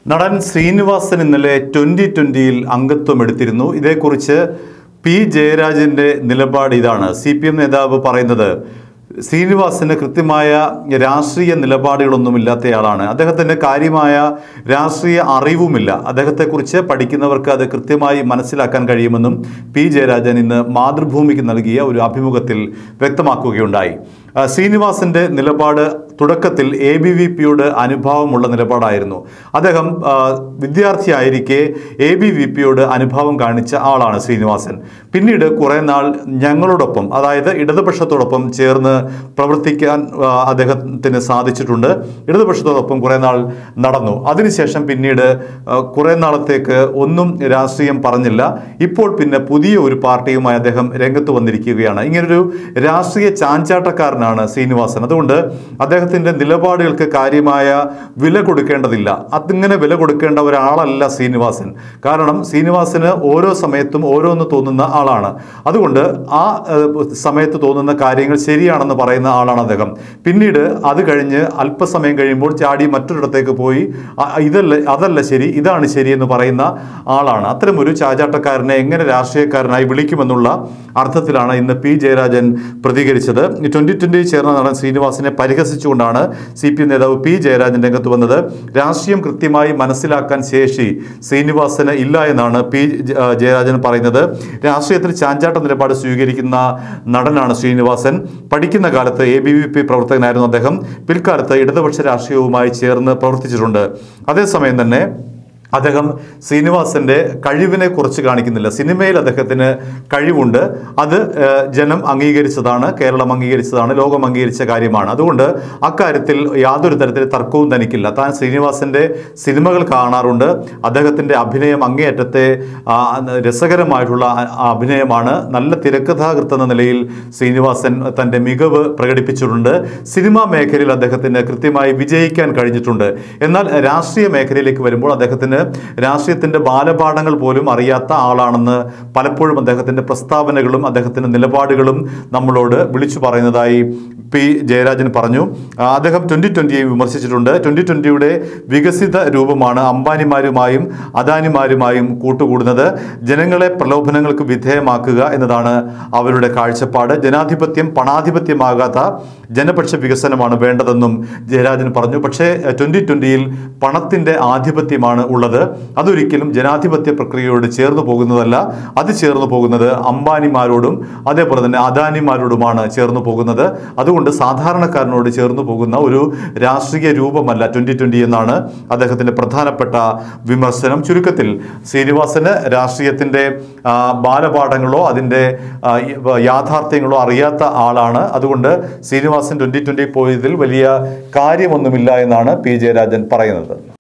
നടൻ ശ്രീനിവാസൻ ഇന്നലെ ട്വൻ്റി ട്വൻ്റിയിൽ അംഗത്വം എടുത്തിരുന്നു ഇതേക്കുറിച്ച് പി ജയരാജൻ്റെ നിലപാട് ഇതാണ് സി പി എം നേതാവ് പറയുന്നത് ശ്രീനിവാസന് കൃത്യമായ രാഷ്ട്രീയ നിലപാടുകളൊന്നുമില്ലാത്തയാളാണ് അദ്ദേഹത്തിന് കാര്യമായ രാഷ്ട്രീയ അറിവുമില്ല അദ്ദേഹത്തെക്കുറിച്ച് പഠിക്കുന്നവർക്ക് അത് കൃത്യമായി മനസ്സിലാക്കാൻ കഴിയുമെന്നും പി ജയരാജൻ ഇന്ന് മാതൃഭൂമിക്ക് നൽകിയ ഒരു അഭിമുഖത്തിൽ വ്യക്തമാക്കുകയുണ്ടായി ആ, ശ്രീനിവാസന്റെ നിലപാട് തുടക്കത്തിൽ എ ബി വി പിയോട് അനുഭാവമുള്ള നിലപാടായിരുന്നു അദ്ദേഹം ആ, വിദ്യാർത്ഥിയായിരിക്കെ എ ബി വി പിയോട് അനുഭാവം കാണിച്ച ആളാണ് ശ്രീനിവാസൻ പിന്നീട് കുറേ നാൾ ഞങ്ങളോടൊപ്പം അതായത് ഇടതുപക്ഷത്തോടൊപ്പം ചേർന്ന് പ്രവർത്തിക്കാൻ ആ, അദ്ദേഹത്തിന് സാധിച്ചിട്ടുണ്ട് ഇടതുപക്ഷത്തോടൊപ്പം കുറേ നാൾ നടന്നു അതിനുശേഷം പിന്നീട് ആ, കുറേ നാളത്തേക്ക് ഒന്നും രാഷ്ട്രീയം പറഞ്ഞില്ല ഇപ്പോൾ പിന്നെ പുതിയ ഒരു പാർട്ടിയുമായി അദ്ദേഹം രംഗത്ത് വന്നിരിക്കുകയാണ് ഇങ്ങനൊരു രാഷ്ട്രീയ ചാഞ്ചാട്ടക്കാരനാണ് ശ്രീനിവാസൻ അതുകൊണ്ട് അദ്ദേഹത്തിൻ്റെ നിലപാടുകൾക്ക് കാര്യമായ വില കൊടുക്കേണ്ടതില്ല അതിങ്ങനെ വില കൊടുക്കേണ്ട ഒരാളല്ല ശ്രീനിവാസൻ കാരണം ശ്രീനിവാസന് ഓരോ സമയത്തും ഓരോന്ന് തോന്നുന്ന ആളാണ് അതുകൊണ്ട് ആ ഏഹ്, സമയത്ത് തോന്നുന്ന കാര്യങ്ങൾ ശരിയാണെന്ന് പറയുന്ന ആളാണ് അദ്ദേഹം പിന്നീട് അത് കഴിഞ്ഞ് അല്പസമയം കഴിയുമ്പോൾ ചാടി മറ്റൊരിടത്തേക്ക് പോയി "ആ, ഇതല്ല അതല്ല ശരി ഇതാണ് ശരി എന്ന് പറയുന്ന ആളാണ് അത്തരമൊരു ചാചാട്ടക്കാരനെ എങ്ങനെ രാഷ്ട്രീയക്കാരനായി വിളിക്കുമെന്നുള്ള അർത്ഥത്തിലാണ് ഇന്ന് പി ജയരാജൻ പ്രതികരിച്ചത് ട്വന്റി ട്വന്റി ചേർന്ന നടൻ ശ്രീനിവാസിനെ പരിഹസിച്ചുകൊണ്ടാണ് സി പി എം നേതാവ് പി ജയരാജൻ രംഗത്ത് വന്നത് രാഷ്ട്രീയം കൃത്യമായി മനസ്സിലാക്കാൻ ശേഷി ശ്രീനിവാസന് ഇല്ല എന്നാണ് പി ജ- ആ, ജയരാജൻ പറയുന്നത് രാഷ്ട്രീയത്തിൽ ചാഞ്ചാട്ട നിലപാട് സ്വീകരിക്കുന്ന നടനാണ് ശ്രീനിവാസൻ പഠിക്കുന്ന കാലത്ത് എ ബി വി പി പ്രവർത്തകനായിരുന്നു അദ്ദേഹം പിൽക്കാലത്ത് ഇടതുപക്ഷ രാഷ്ട്രീയവുമായി ചേർന്ന് പ്രവർത്തിച്ചിട്ടുണ്ട് അതേസമയം തന്നെ അദ്ദേഹം ശ്രീനിവാസന്റെ കഴിവിനെ കുറിച്ച് കാണിക്കുന്നില്ല സിനിമയിൽ അദ്ദേഹത്തിന് കഴിവുണ്ട് അത് ഏഹ്, ജനം അംഗീകരിച്ചതാണ് കേരളം അംഗീകരിച്ചതാണ് ലോകം അംഗീകരിച്ച കാര്യമാണ് അതുകൊണ്ട് അക്കാര്യത്തിൽ യാതൊരു തരത്തിൽ തർക്കവും തനിക്കില്ല താൻ ശ്രീനിവാസന്റെ സിനിമകൾ കാണാറുണ്ട് അദ്ദേഹത്തിന്റെ അഭിനയം അങ്ങേയറ്റത്തെ ആ, രസകരമായിട്ടുള്ള അ- അഭിനയമാണ് നല്ല തിരക്കഥാകൃത്ത് എന്ന നിലയിൽ ശ്രീനിവാസൻ തന്റെ മികവ് പ്രകടിപ്പിച്ചിട്ടുണ്ട് സിനിമാ മേഖലയിൽ അദ്ദേഹത്തിന് കൃത്യമായി വിജയിക്കാൻ കഴിഞ്ഞിട്ടുണ്ട് എന്നാൽ രാഷ്ട്രീയ മേഖലയിലേക്ക് വരുമ്പോൾ അദ്ദേഹത്തിന് രാഷ്ട്രീയത്തിന്റെ ബാലപാഠങ്ങൾ പോലും അറിയാത്ത ആളാണെന്ന് പലപ്പോഴും അദ്ദേഹത്തിന്റെ പ്രസ്താവനകളും അദ്ദേഹത്തിന്റെ നിലപാടുകളും നമ്മളോട് വിളിച്ചു പറയുന്നതായി പി ജയരാജൻ പറഞ്ഞു ആ, അദ്ദേഹം ട്വന്റി ട്വന്റിയെ വിമർശിച്ചിട്ടുണ്ട് ട്വന്റി ട്വന്റിയുടെ വികസിത രൂപമാണ് അംബാനിമാരുമായും അദാനിമാരുമായും കൂട്ടുകൂടുന്നത് ജനങ്ങളെ പ്രലോഭനങ്ങൾക്ക് വിധേയമാക്കുക എന്നതാണ് അവരുടെ കാഴ്ചപ്പാട് ജനാധിപത്യം പണാധിപത്യമാകാത്ത ജനപക്ഷ വികസനമാണ് വേണ്ടതെന്നും ജയരാജൻ പറഞ്ഞു പക്ഷേ ട്വന്റി ട്വന്റിയിൽ പണത്തിന്റെ ആധിപത്യമാണ് ഉള്ളത് അതൊരിക്കലും ജനാധിപത്യ പ്രക്രിയയോട് ചേർന്ന് പോകുന്നതല്ല അത് ചേർന്ന് പോകുന്നത് അംബാനിമാരോടും അതേപോലെ തന്നെ അദാനിമാരോടുമാണ് ചേർന്ന് പോകുന്നത് അതുകൊണ്ട് സാധാരണക്കാരനോട് ചേർന്ന് പോകുന്ന ഒരു രാഷ്ട്രീയ രൂപമല്ല ട്വന്റി ട്വന്റി എന്നാണ് അദ്ദേഹത്തിന്റെ പ്രധാനപ്പെട്ട വിമർശനം ചുരുക്കത്തിൽ ശ്രീനിവാസന് രാഷ്ട്രീയത്തിന്റെ ആ, ബാലപാഠങ്ങളോ അതിൻ്റെ ആ, യാഥാർത്ഥ്യങ്ങളോ അറിയാത്ത ആളാണ് അതുകൊണ്ട് ശ്രീനിവാസൻ ട്വന്റി ട്വന്റി പോയതിൽ വലിയ കാര്യമൊന്നുമില്ല എന്നാണ് പി ജയരാജൻ പറയുന്നത്